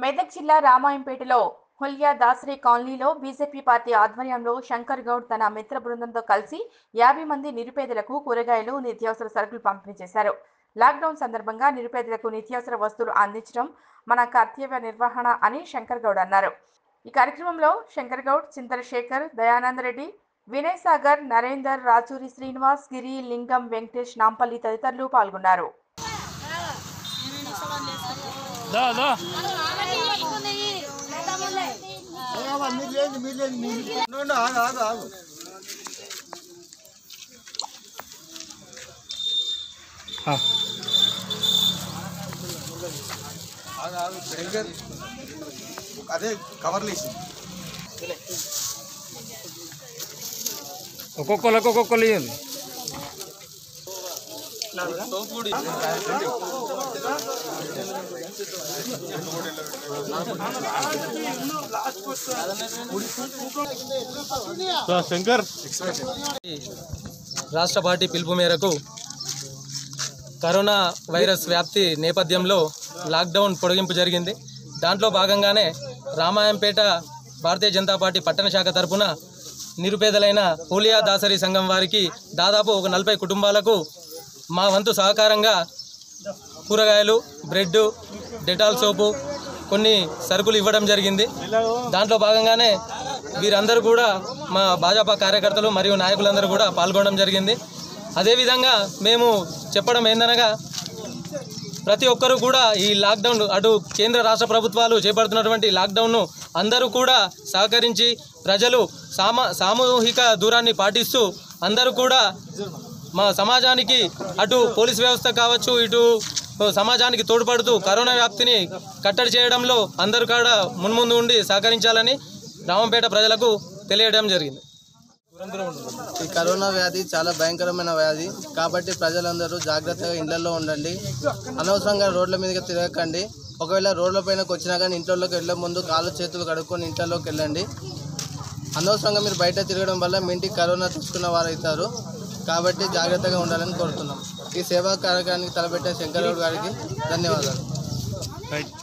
మెదక్ జిల్లా రామాయంపేటలో హుల్యా దాసరి కాలనీలో BJP party ఆధ్వర్యంలో శంకర్ గౌడ్ తన మిత్ర బృందంతో కలిసి యాభై మంది నిరుపేదలకు కూరగాయలు నిత్యావసర సరుకులు పంపిణీ చేశారు లాక్డౌన్ సందర్భంగా నిరుపేదలకు నిత్యావసర వస్తువులు అందించడం మన కర్తవ్య నిర్వహణ అని శంకర్ గౌడ్ అన్నారు ఈ కార్యక్రమంలో శంకర్ గౌడ్ చింతలశేఖర్ దయానంద్ రెడ్డి వినయ్ సాగర్ నరేందర్ రాచూరి శ్రీనివాస్ గిరి లింగం వెంకటేష్ నాంపల్లి తదితరులు పాల్గొన్నారు దా దా ఉండు, ఆగు, ఆగు, ఆగు. ఆ. ఆగు, ఆగు. శంకర్ అదే కవర్లు వేసి ఒక్కొక్కరికి ఒక్కొక్కరు ఇవ్వండి శంకర్ రాష్ట్ర పార్టీ పిలుపు మేరకు కరోనా వైరస్ వ్యాప్తి నేపథ్యంలో లాక్డౌన్ పొడిగింపు జరిగింది దాంట్లో భాగంగానే రామాయంపేట భారతీయ జనతా పార్టీ పట్టణ శాఖ తరపున నిరుపేదలైన హోలియా దాసరి సంఘం వారికి దాదాపు ఒక నలభై కుటుంబాలకు మా వంతు సహకారంగా కూరగాయలు బ్రెడ్ డెటాల్ సోపు కొన్ని సరుకులు ఇవ్వడం జరిగింది దాంట్లో భాగంగానే వీరందరూ కూడా మా భాజపా కార్యకర్తలు మరియు నాయకులందరూ కూడా పాల్గొనడం జరిగింది అదేవిధంగా మేము చెప్పడం ఏందనగా ప్రతి ఒక్కరూ కూడా ఈ లాక్డౌన్ అటు కేంద్ర రాష్ట్ర ప్రభుత్వాలు చేపడుతున్నటువంటి లాక్డౌన్ను అందరూ కూడా సహకరించి ప్రజలు సామా సామూహిక దూరాన్ని పాటిస్తూ అందరూ కూడా మా సమాజానికి అటు పోలీస్ వ్యవస్థ కావచ్చు ఇటు సమాజానికి తోడ్పడుతూ కరోనా వ్యాప్తిని కట్టడి చేయడంలో అందరూ కూడా మున్ముందు ఉండి సహకరించాలని రామంపేట ప్రజలకు తెలియడం జరిగింది ఈ కరోనా వ్యాధి చాలా భయంకరమైన వ్యాధి కాబట్టి ప్రజలందరూ జాగ్రత్తగా ఇళ్లలో ఉండండి అనవసరంగా రోడ్ల మీదకి తిరగకండి ఒకవేళ రోడ్ల పైనకి వచ్చినా కానీ ఇంట్లోకి వెళ్ళే ముందు కాళ్ళు చేతులు కడుక్కొని ఇంట్లోకి వెళ్ళండి అనవసరంగా మీరు బయట తిరగడం వల్ల మీ ఇంటికి కరోనా తెచ్చుకున్న వారు అవుతారు కాబట్టి జాగ్రత్తగా ఉండాలని కోరుతున్నాం ఈ సేవా కార్యక్రమానికి తలపెట్టిన శంకరరావు గారికి ధన్యవాదాలు రైట్